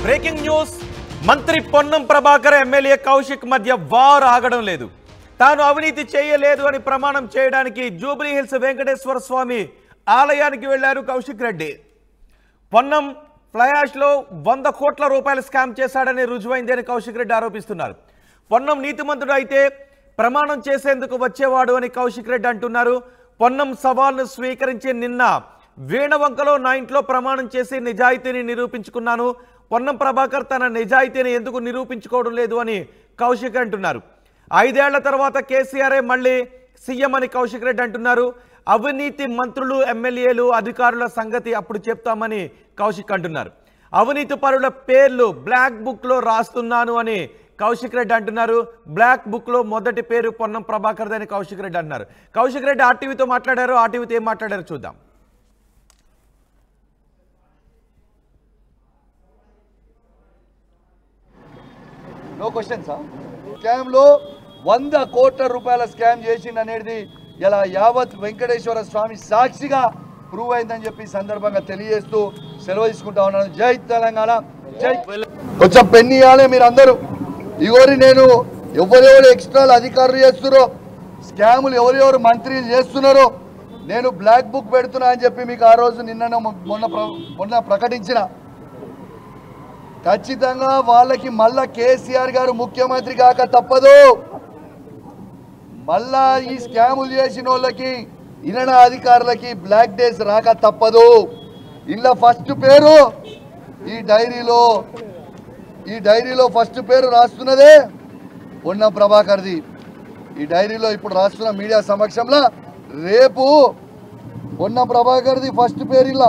breaking news మంత్రి Ponnam Prabhakar MLA Kaushik మధ్య war ఆగడం లేదు తాను అవినీతి చేయలేదు అని ప్రమాణం చేయడానికి జూబ్లీ హిల్స్ వెంకటేశ్వర స్వామి ఆలయానికి వెళ్లారు కౌశిక్ రెడ్డి పొన్నం ఫ్లయాష్లో వంద కోట్ల రూపాయలు స్కామ్ చేశాడని రుజువైంది అని కౌశిక్ రెడ్డి ఆరోపిస్తున్నారు పొన్నం నీతిమంతుడు అయితే ప్రమాణం చేసేందుకు వచ్చేవాడు అని కౌశిక్ రెడ్డి అంటున్నారు పొన్నం సవాల్ను స్వీకరించి నిన్న వీణవంకలో నా ఇంట్లో ప్రమాణం చేసి నిజాయితీని నిరూపించుకున్నాను పొన్నం ప్రభాకర్ తన నిజాయితీని ఎందుకు నిరూపించుకోవడం లేదు అని కౌశిక్ అంటున్నారు ఐదేళ్ల తర్వాత కేసీఆర్ఏ మళ్ళీ సీఎం అని కౌశిక్ రెడ్డి అంటున్నారు అవినీతి మంత్రులు ఎమ్మెల్యేలు అధికారుల సంగతి అప్పుడు చెప్తామని కౌశిక్ అంటున్నారు అవినీతి పరుల పేర్లు బ్లాక్ బుక్ లో రాస్తున్నాను అని కౌశిక్ రెడ్డి అంటున్నారు బ్లాక్ బుక్ లో మొదటి పేరు పొన్నం ప్రభాకర్ అని కౌశిక్ రెడ్డి అంటున్నారు కౌశిక్ రెడ్డి ఆర్టీవీతో మాట్లాడారు ఆర్టీవీతో ఏం మాట్లాడారు చూద్దాం నో క్వశ్చన్స్ స్కామ్ లో వంద కోట్ల రూపాయల స్కామ్ చేసింది అనేది ఇలా యావత్ వెంకటేశ్వర స్వామి సాక్షిగా ప్రూవ్ అయిందని చెప్పి ఈ సందర్భంగా తెలియజేస్తూ సెలవు తీసుకుంటా ఉన్నాను జై తెలంగాణ జై కొంచెం పెన్ని ఇవ్వాలి మీరు అందరూ ఇగోరి నేను ఎవరెవరు ఎక్స్ట్రా అధికారులు చేస్తున్నారో స్కాములు ఎవరెవరు మంత్రులు చేస్తున్నారో నేను బ్లాక్ బుక్ పెడుతున్నా అని చెప్పి మీకు ఆ రోజు నిన్న మొన్న ప్ర- మొన్న ప్రకటించిన ఖచ్చితంగా వాళ్ళకి మళ్ళా కేసీఆర్ గారు ముఖ్యమంత్రి కాక తప్పదు మళ్ళా ఈ స్కాములు చేసిన వాళ్ళకి ఇనన అధికారులకి బ్లాక్ డేస్ రాక తప్పదు ఇలా ఫస్ట్ పేరు ఈ డైరీలో ఈ డైరీలో ఫస్ట్ పేరు రాస్తున్నదే పొన్నం ప్రభాకర్ది ఈ డైరీలో ఇప్పుడు రాస్తున్న మీడియా సమక్షంలో రేపు పొన్నం ప్రభాకర్ది ఫస్ట్ పేరు ఇలా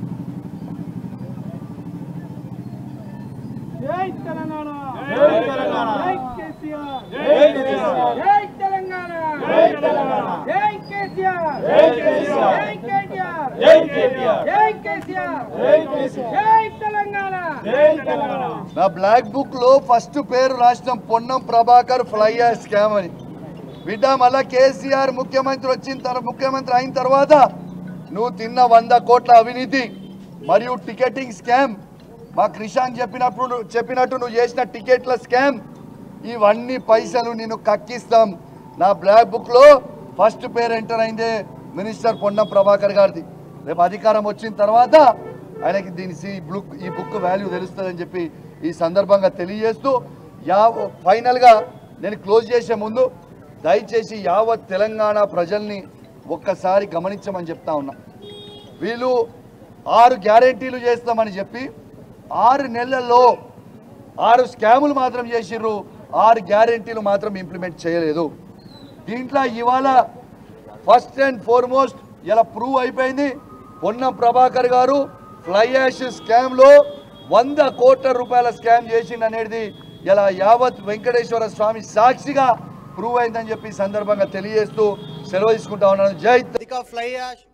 జై తెలంగాణ జై తెలంగాణ జై కేసీఆర్ జై కేసీఆర్ జై తెలంగాణ జై తెలంగాణ జై కేసీఆర్ జై కేసీఆర్ జై కేటీఆర్ జై కేటీఆర్ జై కేసీఆర్ జై కేసీఆర్ జై తెలంగాణ జై తెలంగాణ నా బ్లాక్ బుక్ లో ఫస్ట్ పేరు రాసిన పొన్నం ప్రభాకర్ ఫ్లైయర్ స్కామ్ అని బిడ్డ మళ్ళా కేసీఆర్ ముఖ్యమంత్రి వచ్చిన తర్వాత ముఖ్యమంత్రి అయిన తర్వాత నువ్వు తిన్న వంద కోట్ల అవినీతి మరియు టికెటింగ్ స్కామ్ మా క్రిషాంక్ చెప్పినప్పుడు చెప్పినట్టు నువ్వు చేసిన టికెట్ల స్కామ్ ఇవన్నీ పైసలు నేను కక్కిస్తాం నా బ్లాక్ బుక్ లో ఫస్ట్ పేరు ఎంటర్ అయిందే మినిస్టర్ పొన్నం ప్రభాకర్ గారిది రేపు అధికారం వచ్చిన తర్వాత ఆయనకి దీని ఈ బుక్ ఈ బుక్ వాల్యూ తెలుస్తుందని చెప్పి ఈ సందర్భంగా తెలియజేస్తూ యా ఫైనల్గా నేను క్లోజ్ చేసే ముందు దయచేసి యావత్ తెలంగాణ ప్రజల్ని ఒక్కసారి గమనించమని చెప్తా ఉన్నా వీళ్ళు ఆరు గ్యారెంటీలు చేస్తామని చెప్పి ఆరు నెలల్లో ఆరు స్కాములు మాత్రం చేసిర్రు ఆరు గ్యారెంటీలు మాత్రం ఇంప్లిమెంట్ చేయలేదు దీంట్లో ఇవాళ ఫస్ట్ అండ్ ఫార్మోస్ట్ ఇలా ప్రూవ్ అయిపోయింది పొన్నం ప్రభాకర్ గారు ఫ్లై యాష్ స్కామ్లో వంద కోట్ల రూపాయల స్కామ్ చేసింది అనేది ఇలా యావత్ వెంకటేశ్వర స్వామి సాక్షిగా ప్రూవ్ అయిందని చెప్పి ఈ సందర్భంగా తెలియజేస్తూ సెలవు తీసుకుంటా ఉన్నాను జై అధిక ఫ్లై యాష్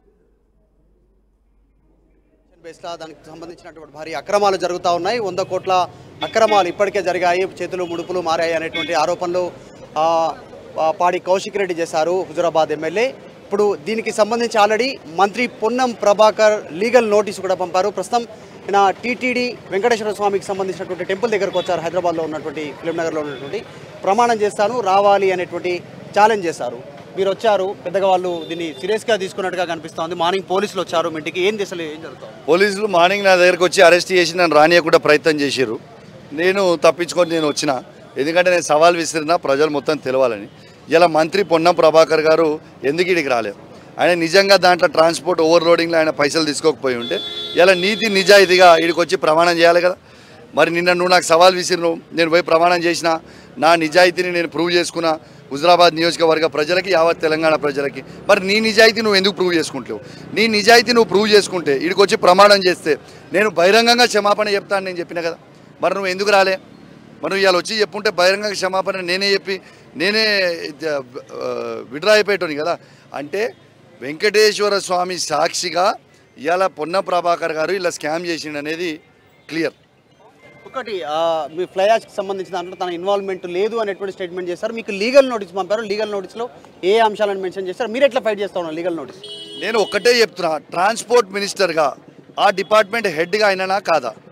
బేస్లా దానికి సంబంధించినటువంటి భారీ అక్రమాలు జరుగుతూ ఉన్నాయి వంద కోట్ల అక్రమాలు ఇప్పటికే జరిగాయి చేతులు ముడుపులు మారాయి అనేటువంటి ఆరోపణలు ఆ, ఆ, పాడి కౌశిక్ రెడ్డి చేశారు హుజురాబాద్ ఎమ్మెల్యే ఇప్పుడు దీనికి సంబంధించి ఆల్రెడీ మంత్రి పొన్నం ప్రభాకర్ లీగల్ నోటీసు కూడా పంపారు ప్రస్తుతం ఈయన టీటీడీ వెంకటేశ్వర స్వామికి సంబంధించినటువంటి టెంపుల్ దగ్గరకు వచ్చారు హైదరాబాద్లో ఉన్నటువంటి ఫిలింనగర్లో ఉన్నటువంటి ప్రమాణం చేస్తాను రావాలి అనేటువంటి ఛాలెంజ్ చేశారు మీరు వచ్చారు పెద్దగా వాళ్ళు దీన్ని సీరియస్గా తీసుకున్నట్టుగా కనిపిస్తోంది మార్నింగ్ పోలీసులు వచ్చారు మీ ఇంటికి ఏం అసలు ఏం జరుగుతుంది పోలీసులు మార్నింగ్ నా దగ్గరకు వచ్చి అరెస్ట్ చేసి నన్ను రానియకుండా ప్రయత్నం చేసిర్రు నేను తప్పించుకొని నేను వచ్చిన ఎందుకంటే నేను సవాల్ విసిరినా ప్రజలు మొత్తం తెలవాలని ఇలా మంత్రి పొన్నం ప్రభాకర్ గారు ఎందుకు ఇడికి రాలేదు ఆయన నిజంగా దాంట్లో ట్రాన్స్పోర్ట్ ఓవర్లోడింగ్లో ఆయన పైసలు తీసుకోకపోయి ఉంటే ఇలా నీతి నిజాయితీగా ఇడికి వచ్చి ప్రమాణం చేయాలి కదా మరి నిన్న నువ్వు నాకు సవాల్ విసిరిను నేను పోయి ప్రమాణం చేసిన నా నిజాయితీని నేను ప్రూవ్ చేసుకున్నా హుజరాబాద్ నియోజకవర్గ ప్రజలకి యావత్ తెలంగాణ ప్రజలకి మరి నీ నిజాయితీ నువ్వు ఎందుకు ప్రూవ్ చేసుకుంటావు నీ నిజాయితీ నువ్వు ప్రూవ్ చేసుకుంటే ఇక్కడికి వచ్చి ప్రమాణం చేస్తే నేను బహిరంగంగా క్షమాపణ చెప్తాను నేను చెప్పిన కదా మరి నువ్వు ఎందుకు రాలే మరి నువ్వు ఇవాళ వచ్చి చెప్పుంటే బహిరంగ క్షమాపణ నేనే చెప్పి నేనే విడ్రా అయిపోయేటోని కదా అంటే వెంకటేశ్వర స్వామి సాక్షిగా ఇవాళ పొన్న ప్రభాకర్ గారు ఇలా స్కామ్ చేసిండు అనేది క్లియర్ ఒకటి ఆ, మీ ఫ్లయాష్కి సంబంధించిన దాంట్లో తన ఇన్వాల్వ్మెంట్ లేదు అనేటువంటి స్టేట్మెంట్ చేశారు మీకు లీగల్ నోటీస్ పంపారు లీగల్ నోటీస్లో ఏ అంశాలను మెన్షన్ చేస్తారు మీరు ఎట్లా ఫైట్ చేస్తా ఉన్నారు లీగల్ నోటీస్ నేను ఒక్కటే చెప్తున్నా ట్రాన్స్పోర్ట్ మినిస్టర్గా ఆ డిపార్ట్మెంట్ హెడ్గా అయినా కాదా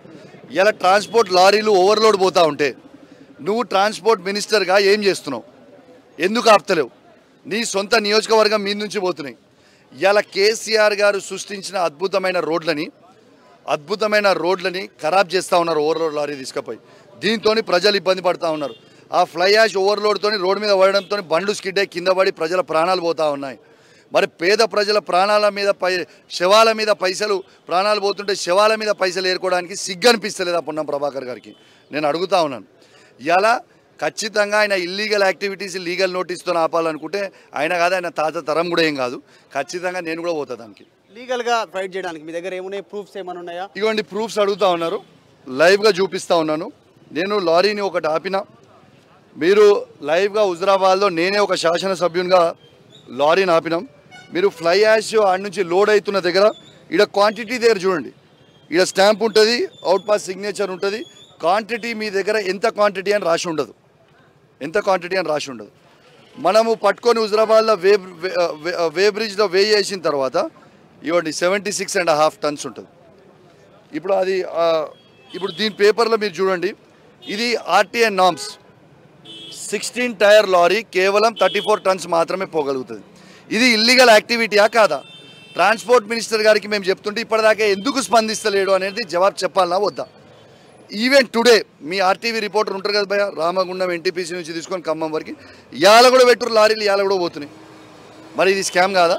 ఇలా ట్రాన్స్పోర్ట్ లారీలు ఓవర్లోడ్ పోతా ఉంటే నువ్వు ట్రాన్స్పోర్ట్ మినిస్టర్గా ఏం చేస్తున్నావు ఎందుకు ఆపుతలేవు నీ సొంత నియోజకవర్గం మీ నుంచి పోతున్నాయి ఇలా కేసీఆర్ గారు సృష్టించిన అద్భుతమైన రోడ్లని అద్భుతమైన రోడ్లని ఖరాబ్ చేస్తూ ఉన్నారు ఓవర్లోడ్ లారీ తీసుకుపోయి దీంతో ప్రజలు ఇబ్బంది పడుతూ ఉన్నారు ఆ ఫ్లై యాష్ ఓవర్లోడ్తో రోడ్డు మీద పడడంతో బండ్లు స్కిడ్ అయ్యి కింద పడి ప్రజల ప్రాణాలు పోతూ ఉన్నాయి మరి పేద ప్రజల ప్రాణాల మీద పై శవాల మీద పైసలు ప్రాణాలు పోతుంటే శవాల మీద పైసలు ఏరుకోవడానికి సిగ్గు అనిపిస్తలేదు ఆ పొన్నం ప్రభాకర్ గారికి నేను అడుగుతా ఉన్నాను ఇలా ఖచ్చితంగా ఆయన ఇల్లీగల్ యాక్టివిటీస్ లీగల్ నోటీస్తో ఆపాలనుకుంటే ఆయన కాదు ఆయన తాత తరం కూడా ఏం కాదు ఖచ్చితంగా నేను కూడా పోతా దానికి లీగల్గా ఫైట్ చేయడానికి మీ దగ్గర ఏమున్నాయి ప్రూఫ్స్ ఏమైనా ఉన్నాయా ఇదిగోండి ప్రూఫ్స్ అడుగుతా ఉన్నారు లైవ్గా చూపిస్తా ఉన్నాను నేను లారీని ఒకటి ఆపిన మీరు లైవ్గా హుజరాబాద్లో నేనే ఒక శాసనసభ్యునిగా లారీని ఆపినాం మీరు ఫ్లై యాష్ ఆడ నుంచి లోడ్ అవుతున్న దగ్గర ఇక్కడ క్వాంటిటీ దగ్గర చూడండి ఇక్కడ స్టాంప్ ఉంటుంది అవుట్ పాస్ సిగ్నేచర్ ఉంటుంది క్వాంటిటీ మీ దగ్గర ఎంత క్వాంటిటీ అని రాసి ఉండదు ఎంత క్వాంటిటీ అని రాసి ఉండదు మనము పట్టుకొని హుజరాబాద్లో వే వే- వే బ్రిడ్జ్లో వే చేసిన తర్వాత ఇవ్వండి seventy six and half tons ఉంటుంది ఇప్పుడు అది ఆ, ఇప్పుడు దీని పేపర్లో మీరు చూడండి ఇది ఆర్టీఎన్ నామ్స్ సిక్స్టీన్ టైర్ లారీ కేవలం థర్టీ ఫోర్ టన్స్ మాత్రమే పోగలుగుతుంది ఇది ఇల్లీగల్ యాక్టివిటీయా కాదా ట్రాన్స్పోర్ట్ మినిస్టర్ గారికి మేము చెప్తుంటే ఇప్పటిదాకా ఎందుకు స్పందిస్తలేడు అనేది జవాబు చెప్పాలన్నా వద్దా ఈవెన్ టుడే మీ ఆర్టీవీ రిపోర్టర్ ఉంటారు కదా భయ రామగుండం ఎన్టీపీసీ నుంచి తీసుకొని ఖమ్మం వరకు ఇవాళ కూడా పెట్టురు లారీలు ఇవాళ కూడా పోతున్నాయి మరి ఇది స్కామ్ కాదా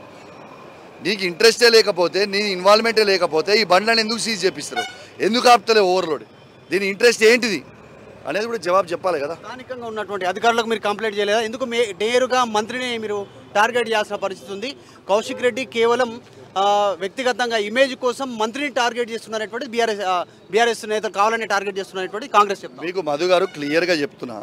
నీకు ఇంట్రెస్టే లేకపోతే నీ ఇన్వాల్వ్మెంటే లేకపోతే ఈ బండ్లను ఎందుకు సీజ్ చేపిస్తారు ఎందుకు ఆపుతలేవు ఓవర్లోడ్ దీని ఇంట్రెస్ట్ ఏంటిది అనేది కూడా జవాబు చెప్పాలి కదా స్థానికంగా ఉన్నటువంటి అధికారులకు మీరు కంప్లైంట్ చేయలేదా ఎందుకు మే నేరుగా మంత్రిని మీరు టార్గెట్ చేయాల్సిన పరిస్థితి ఉంది కౌశిక్ రెడ్డి కేవలం ఆ, వ్యక్తిగతంగా ఇమేజ్ కోసం మంత్రిని టార్గెట్ చేస్తున్నటువంటి బీఆర్ఎస్ బీఆర్ఎస్ నేతలు కావాలని టార్గెట్ చేస్తున్నటువంటి కాంగ్రెస్ చెప్తారు మీకు మధు గారు క్లియర్గా చెప్తున్నా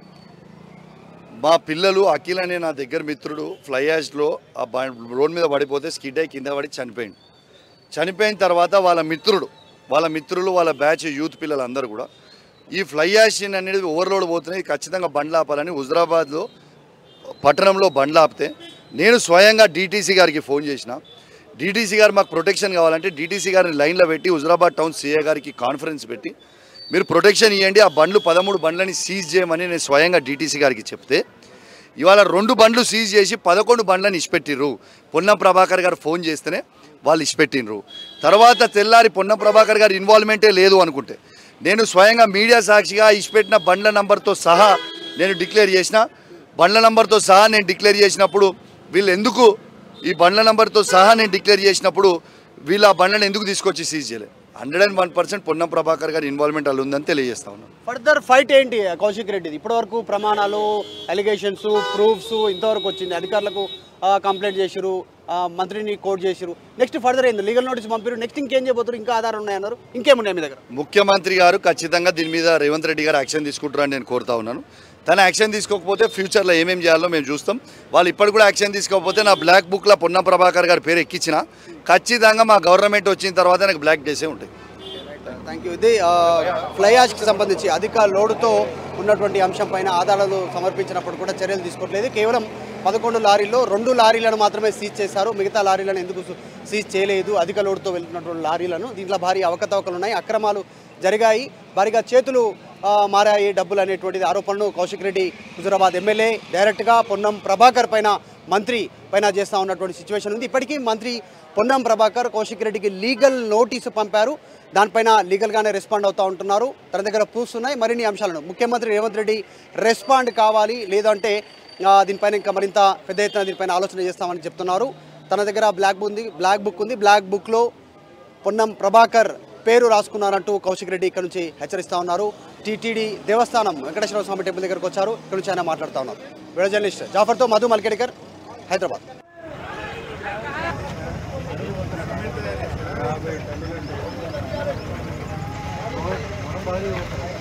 మా పిల్లలు అఖిల్ అనే నా దగ్గర మిత్రుడు ఫ్లై యాష్లో ఆ బ- రోడ్ మీద పడిపోతే స్కిడ్ అయి కింద పడి చనిపోయింది చనిపోయిన తర్వాత వాళ్ళ మిత్రుడు వాళ్ళ మిత్రులు వాళ్ళ బ్యాచ్ యూత్ పిల్లలు అందరూ కూడా ఈ ఫ్లై యాష్ అనేది ఓవర్లోడ్ పోతున్నాయి ఇది ఖచ్చితంగా బండ్లు ఆపాలని హుజరాబాద్లో పట్టణంలో బండ్లు ఆపితే నేను స్వయంగా డీటీసీ గారికి ఫోన్ చేసిన డీటీసీ గారు మాకు ప్రొటెక్షన్ కావాలంటే డీటీసీ గారిని లైన్లో పెట్టి హుజరాబాద్ టౌన్ సీఏ గారికి కాన్ఫరెన్స్ పెట్టి మీరు ప్రొటెక్షన్ ఇవ్వండి ఆ బండ్లు పదమూడు బండ్లని సీజ్ చేయమని నేను స్వయంగా డీటీసీ గారికి చెప్తే ఇవాళ రెండు బండ్లు సీజ్ చేసి పదకొండు బండ్లను ఇచ్చిపెట్టిర్రు పొన్నం ప్రభాకర్ గారు ఫోన్ చేస్తేనే వాళ్ళు ఇచ్చిపెట్టిండ్రు తర్వాత తెల్లారి పొన్నం ప్రభాకర్ గారు ఇన్వాల్వ్మెంటే లేదు అనుకుంటే నేను స్వయంగా మీడియా సాక్షిగా ఇచ్చిపెట్టిన బండ్ల నంబర్తో సహా నేను డిక్లేర్ చేసిన బండ్ల నంబర్తో సహా నేను డిక్లేర్ చేసినప్పుడు వీళ్ళు ఎందుకు ఈ బండ్ల నంబర్తో సహా నేను డిక్లేర్ చేసినప్పుడు వీళ్ళు ఆ బండ్లను ఎందుకు తీసుకొచ్చి సీజ్ చేయలేదు hundred and one percent Ponnam Prabhakar గారి ఇన్వాల్వ్మెంట్ అలా ఉందని తెలియజేస్తా ఉన్నాను ఫర్దర్ ఫైట్ ఏంటి కౌశిక్ రెడ్డిది ఇప్పటివరకు ప్రమాణాలు అలిగేషన్స్ ప్రూఫ్స్ ఇంతవరకు వచ్చింది అధికారులకు కంప్లైంట్ చేసిరు ఆ, మంత్రిని కోర్టు చేసిరు నెక్స్ట్ ఫర్దర్ ఏంది లీగల్ నోటీస్ పంపిరు నెక్స్ట్ ఇంకేం చేయబోతున్నారు ఇంకా ఆధారం ఉన్నాయన్నారు ఇంకేమున్నాయి మీ దగ్గర ముఖ్యమంత్రి గారు ఖచ్చితంగా దీని మీద రేవంత్ రెడ్డి గారు యాక్షన్ తీసుకుంటారని నేను కోరుతా ఉన్నాను తన యాక్షన్ తీసుకోకపోతే ఫ్యూచర్లో ఏమేం చేయాలో మేము చూస్తాం వాళ్ళు ఇప్పటికి కూడా యాక్షన్ తీసుకోకపోతే నా బ్లాక్ బుక్లో పొన్నం ప్రభాకర్ గారి పేరు ఎక్కించిన ఖచ్చితంగా మా గవర్నమెంట్ వచ్చిన తర్వాత నాకు బ్లాక్ డేసే ఉంటాయి థ్యాంక్ యూ ఇది ఫ్లైయాష్కి సంబంధించి అధిక లోడుతో ఉన్నటువంటి అంశం పైన ఆధారాలు సమర్పించినప్పుడు కూడా చర్యలు తీసుకోవట్లేదు కేవలం పదకొండు లారీల్లో రెండు లారీలను మాత్రమే సీజ్ చేశారు మిగతా లారీలను ఎందుకు సు- సీజ్ చేయలేదు అధిక లోడుతో వెళ్తున్నటువంటి లారీలను దీంట్లో భారీ అవకతవకలు ఉన్నాయి అక్రమాలు జరిగాయి భారీగా చేతులు ఆ, మారాయి డబ్బులు అనేటువంటిది ఆరోపణను కౌశిక్ రెడ్డి హుజురాబాద్ ఎమ్మెల్యే డైరెక్ట్గా పొన్నం ప్రభాకర్ పైన మంత్రి పైన చేస్తూ ఉన్నటువంటి సిచ్యువేషన్ ఉంది ఇప్పటికీ మంత్రి పొన్నం ప్రభాకర్ కౌశిక్ రెడ్డికి లీగల్ నోటీసు పంపారు దానిపైన లీగల్గానే రెస్పాండ్ అవుతూ ఉంటున్నారు తన దగ్గర ప్రూఫ్స్ ఉన్నాయి మరిన్ని అంశాలను ముఖ్యమంత్రి రేవంత్ రెడ్డి రెస్పాండ్ కావాలి లేదంటే ఆ, దీనిపైన ఇంకా మరింత పెద్ద ఎత్తున దీనిపైన ఆలోచన చేస్తామని చెప్తున్నారు తన దగ్గర బ్లాక్ బుక్ ఉంది బ్లాక్ బుక్ ఉంది బ్లాక్ బుక్లో పొన్నం ప్రభాకర్ పేరు రాసుకున్నారంటూ కౌశిక్ రెడ్డి ఇక్కడ నుంచి హెచ్చరిస్తా ఉన్నారు టీటీడీ దేవస్థానం వెంకటేశ్వర స్వామి టెంపుల్ దగ్గరకు వచ్చారు ఇక్కడ నుంచి ఆయన మాట్లాడుతూ ఉన్నారు వీడియో జర్నలిస్ట్ జాఫర్తో మధు మల్కేడ్కర్ హైదరాబాద్ మనం బాగా